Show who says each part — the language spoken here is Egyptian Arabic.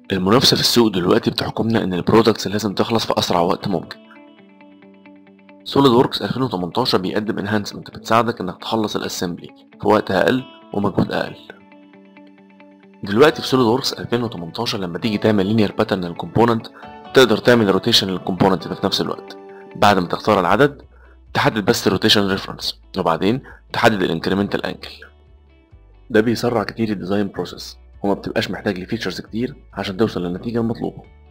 Speaker 1: المنافسة في السوق دلوقتي بتحكمنا إن البرودكتس لازم تخلص في أسرع وقت ممكن سوليد وركس 2018 بيقدم انهانسمنت بتساعدك إنك تخلص الاسمبلي في وقت أقل ومجهود أقل دلوقتي في سوليد وركس 2018 لما تيجي تعمل لينير باترن للكومبوننت تقدر تعمل روتيشن للكومبوننت في نفس الوقت بعد ما تختار العدد تحدد بس الروتيشن ريفرنس وبعدين تحدد الانكريمنتال انجل ده بيسرع كتير الديزاين بروسيس وما بتبقاش محتاج لفيتشرز كتير عشان توصل للنتيجة المطلوبة